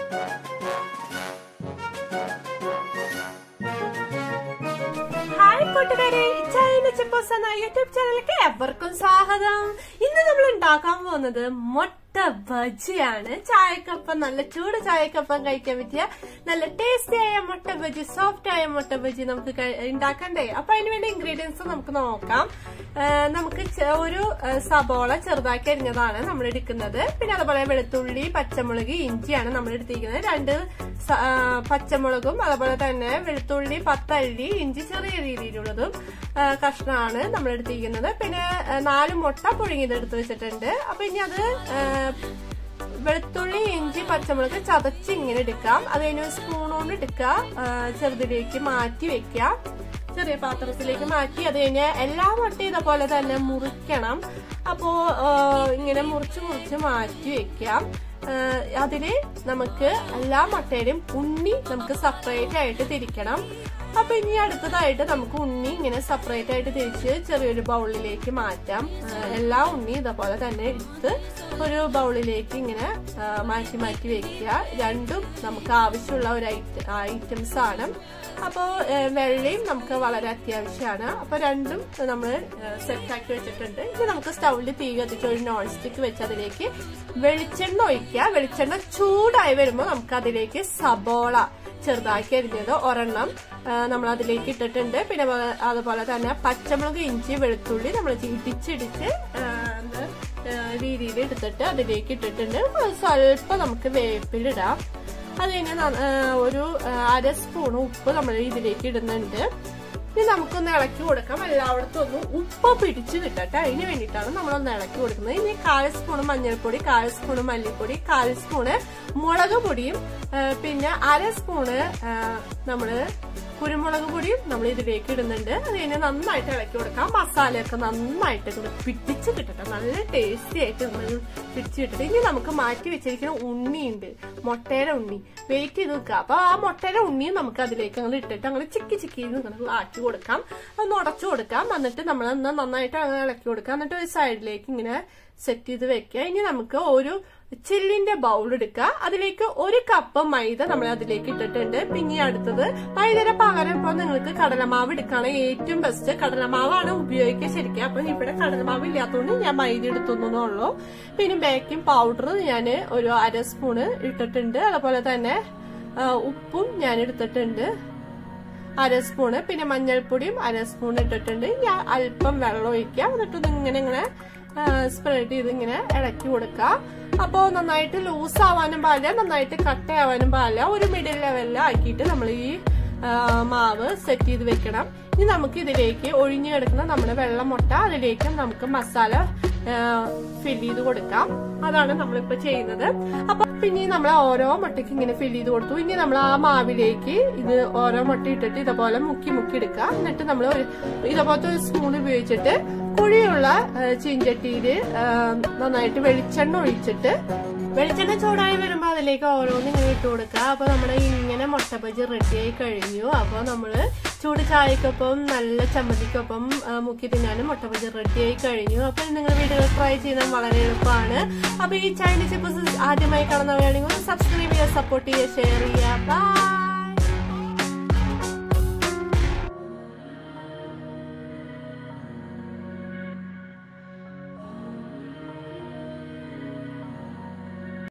hi കൂട്ടുകാരെ China ചിപ്പോസ് എന്ന YouTube ചാനലിലേക്ക് എവർക്കും സ്വാഗതം ഇന്ന് നമ്മൾ ഉണ്ടാക്കാൻ പോകുന്നത് മുട്ട ബജിയാണ് ചായക്കൊപ്പം നല്ല ചൂട് ചായക്കൊപ്പം കഴിക്കാൻ പറ്റിയ നല്ല ടേസ്റ്റി ആയ മുട്ട ബജി സോഫ്റ്റ് ആയ മുട്ട ബജി നമുക്ക് കഴി- ഉണ്ടാക്കണ്ടേ അപ്പൊ അതിന് വേണ്ടി ഇൻഗ്രീഡിയൻസ് നമുക്ക് നോക്കാം ആ, നമുക്ക് ചെ- ഒരു ആ, സബോള ചെറുതാക്കി അരിഞ്ഞതാണ് നമ്മൾ എടുക്കുന്നത് പിന്നെ അതുപോലെ വെളുത്തുള്ളി പച്ചമുളക് ഇഞ്ചിയാണ് നമ്മൾ എടുത്തിരിക്കുന്നത് രണ്ട് സ- ആ, പച്ചമുളകും അതുപോലെ തന്നെ വെളുത്തുള്ളി പത്തല്ലി ഇഞ്ചി ചെറിയ രീതിയിലുള്ളതും ആ, കഷ്ണമാണ് നമ്മൾ എടുത്തിരിക്കുന്നത് പിന്നെ ആ, നാല് മുട്ട പുഴുങ്ങിയത് എടുത്ത് വെച്ചിട്ടുണ്ട് അപ്പൊ ഇനി അത് ആ, വെളുത്തുള്ളി ഇഞ്ചി പച്ചമുളക് ചതച്ച് ഇങ്ങനെ എടുക്കാം അത് കഴിഞ്ഞ് സ്പൂൺ കൊണ്ട് എടുക്കുക ആ, ചെറുതിലേക്ക് മാറ്റി വെക്കാം ചെറിയ പാത്രത്തിലേക്ക് മാറ്റി അത് കഴിഞ്ഞ് എല്ലാ മുട്ടയും ഇതേപോലെ തന്നെ മുറിക്കണം അപ്പോ ആ, ഇങ്ങനെ മുറിച്ച് മുറിച്ച് മാറ്റി വെക്കാം ആ, അതില് നമുക്ക് എല്ലാ മുട്ടയുടെയും ഉണ്ണി നമുക്ക് സെപ്പറേറ്റ് ആയിട്ട് തിരിക്കണം അപ്പൊ ഇനി അടുത്തതായിട്ട് നമുക്ക് ഉണ്ണി ഇങ്ങനെ സെപ്പറേറ്റ് ആയിട്ട് തിരിച്ച് ചെറിയൊരു ബൗളിലേക്ക് മാറ്റാം ആ, എല്ലാ ഉണ്ണി ഇതേപോലെ തന്നെ എടുത്ത് ഒരു ബൗളിലേക്ക് ഇങ്ങനെ ആ, മാറ്റി മാറ്റി വെക്കുക രണ്ടും നമുക്ക് ആവശ്യമുള്ള ഒരു ഐറ്റംസ് ആണ് അപ്പോൾ വെള്ളയും നമുക്ക് വളരെ അത്യാവശ്യമാണ് അപ്പോൾ രണ്ടും നമ്മൾ സെറ്റാക്കി വെച്ചിട്ടുണ്ട് ഇനി നമുക്ക് സ്റ്റൗവിൽ തീ കത്തിച്ച് ഒരു നോൺ സ്റ്റിക്ക് വെച്ച് അതിലേക്ക് വെളിച്ചെണ്ണ ഒഴിക്കുക വെളിച്ചെണ്ണ ചൂടായി വരുമ്പോൾ നമുക്ക് അതിലേക്ക് സബോള ചെറുതാക്കി അരിഞ്ഞത് ഒരെണ്ണം നമ്മൾ അതിലേക്ക് ഇട്ടിട്ടുണ്ട് പിന്നെ വ- അതുപോലെ തന്നെ പച്ചമുളക് ഇഞ്ചി വെളുത്തുള്ളി നമ്മൾ ഇടിച്ചിടിച്ച് രീതിയിൽ എടുത്തിട്ട് അതിലേക്ക് ഇട്ടിട്ടുണ്ട് സ്വല്പം നമുക്ക് വേപ്പിലിടാം അത് കഴിഞ്ഞ് ന- ആ, ഒരു ആ, അര സ്പൂൺ ഉപ്പ് നമ്മൾ ഇതിലേക്ക് ഇടുന്നുണ്ട് ഇനി നമുക്കൊന്ന് ഇളക്കി കൊടുക്കാം എല്ലായിടത്തും ഒന്ന് ഉപ്പ് പിടിച്ച് കിട്ടട്ടെ അതിന് വേണ്ടിയിട്ടാണ് നമ്മളൊന്ന് ഇളക്കി കൊടുക്കുന്നത് ഇനി കാൽ സ്പൂൺ മഞ്ഞൾപ്പൊടി കാൽ സ്പൂൺ മല്ലിപ്പൊടി കാൽ സ്പൂണ് മുളക് പൊടിയും ആ, പിന്നെ അര സ്പൂണ് ആ, നമ്മള് കുരുമുളക് പൊടിയും നമ്മൾ ഇതിലേക്ക് ഇടുന്നുണ്ട് അത് കഴിഞ്ഞ് നന്നായിട്ട് ഇളക്കി കൊടുക്കാം മസാലയൊക്കെ നന്നായിട്ട് ഇങ്ങട് പിടിച്ച് കിട്ടട്ടെ നല്ല ടേസ്റ്റി ആയിട്ട് നമ്മൾ പിടിച്ച് കിട്ടട്ടെ ഇനി നമുക്ക് മാറ്റി വെച്ചിരിക്കുന്ന ഉണ്ണിയുണ്ട് മുട്ടയുടെ ഉണ്ണി വെയിറ്റ് ചെയ്ത് വെക്കുക അപ്പൊ ആ മുട്ടയുടെ ഉണ്ണിയും നമുക്ക് അതിലേക്ക് അങ്ങനെ ഇട്ടിട്ട് അങ്ങനെ ചിക്കി ചിക്കി ഇങ്ങനെ ആക്കി കൊടുക്കാം ഒന്ന് ഉടച്ചു കൊടുക്കാം എന്നിട്ട് നമ്മൾ ഒന്ന് നന്നായിട്ട് അങ്ങനെ ഇളക്കി കൊടുക്കാം എന്നിട്ട് ഒരു സൈഡിലേക്ക് ഇങ്ങനെ സെറ്റ് ചെയ്ത് വെക്കുക ഇനി നമുക്ക് ഒരു ചില്ലിന്റെ ബൗൾ എടുക്കുക അതിലേക്ക് ഒരു കപ്പ് മൈദ നമ്മൾ അതിലേക്ക് ഇട്ടിട്ടുണ്ട് പിന്നെ അടുത്തത് മൈദയുടെ പകരം ഇപ്പൊ നിങ്ങൾക്ക് കടലമാവ് എടുക്കുകയാണ് ഏറ്റവും ബെസ്റ്റ് കടലമാവാണ് ഉപയോഗിക്കുക ശരിക്കും അപ്പൊ ഇവിടെ കടലമാവ് ഇല്ലാത്തതുകൊണ്ട് ഞാൻ മൈദ എടുത്തുന്നുള്ളൂ പിന്നെ ബേക്കിംഗ് പൗഡർ ഞാൻ ഒരു അര സ്പൂണ് ഇട്ടിട്ടുണ്ട് അതുപോലെ തന്നെ ആ, ഉപ്പും ഞാൻ എടുത്തിട്ടുണ്ട് അര സ്പൂണ് പിന്നെ മഞ്ഞൾപ്പൊടിയും അര സ്പൂൺ ഇട്ടിട്ടുണ്ട് ഇനി അല്പം വെള്ളം ഒഴിക്കാം എന്നിട്ട് ഇത് ഇങ്ങനെ ഇങ്ങനെ സ്പ്രെഡ് ചെയ്ത് ഇങ്ങനെ ഇളക്കി കൊടുക്കുക അപ്പോൾ നന്നായിട്ട് ലൂസ് ആവാനും പാടില്ല നന്നായിട്ട് കട്ടയാവാനും പാടില്ല ഒരു മിഡിൽ ലെവലിൽ ആക്കിയിട്ട് നമ്മൾ ഈ ആ, മാവ് സെറ്റ് ചെയ്ത് വെക്കണം ഇനി നമുക്ക് ഇതിലേക്ക് ഒഴിഞ്ഞു കിടക്കുന്ന നമ്മുടെ വെള്ള മുട്ട അതിലേക്ക് നമുക്ക് മസാല ഫിൽ ചെയ്ത് കൊടുക്കാം അതാണ് നമ്മളിപ്പോ ചെയ്യുന്നത് അപ്പൊ പിന്നെ നമ്മൾ ഓരോ മുട്ടയ്ക്ക് ഇങ്ങനെ ഫിൽ ചെയ്ത് കൊടുത്തു ഇനി നമ്മൾ ആ മാവിലേക്ക് ഇത് ഓരോ മുട്ട ഇട്ടിട്ട് ഇതുപോലെ മുക്കി മുക്കി എടുക്കുക എന്നിട്ട് നമ്മൾ ഇതുപോലത്തെ ഒരു സ്പൂൺ ഉപയോഗിച്ചിട്ട് കുഴിയുള്ള ചീഞ്ചട്ടിയിൽ നന്നായിട്ട് വെളിച്ചെണ്ണ ഒഴിച്ചിട്ട് വെളിച്ചെണ്ണ ചൂടായി വരുമ്പോൾ അതിലേക്ക് ഓരോന്ന് ഇങ്ങനെ ഇട്ട് കൊടുക്കുക അപ്പൊ നമ്മുടെ ഇങ്ങനെ മുട്ട ബജി റെഡിയായി കഴിഞ്ഞു അപ്പൊ നമ്മള് ചൂട് ചായക്കൊപ്പം നല്ല ചമ്മന്തിക്കൊപ്പം ആ, മുക്കി തിന്നാനും മുട്ട ബജി റെഡിയായി കഴിഞ്ഞു അപ്പൊ നിങ്ങൾ വീഡിയോ ട്രൈ ചെയ്യാൻ വളരെ എളുപ്പമാണ് അപ്പൊ ഈ ചൈനീസ് ചിപ്സ് ആദ്യമായി കാണുന്നവരാണെങ്കിൽ സബ്സ്ക്രൈബ് ചെയ്യുക സപ്പോർട്ട് ചെയ്യുക ഷെയർ ചെയ്യുക ബൈ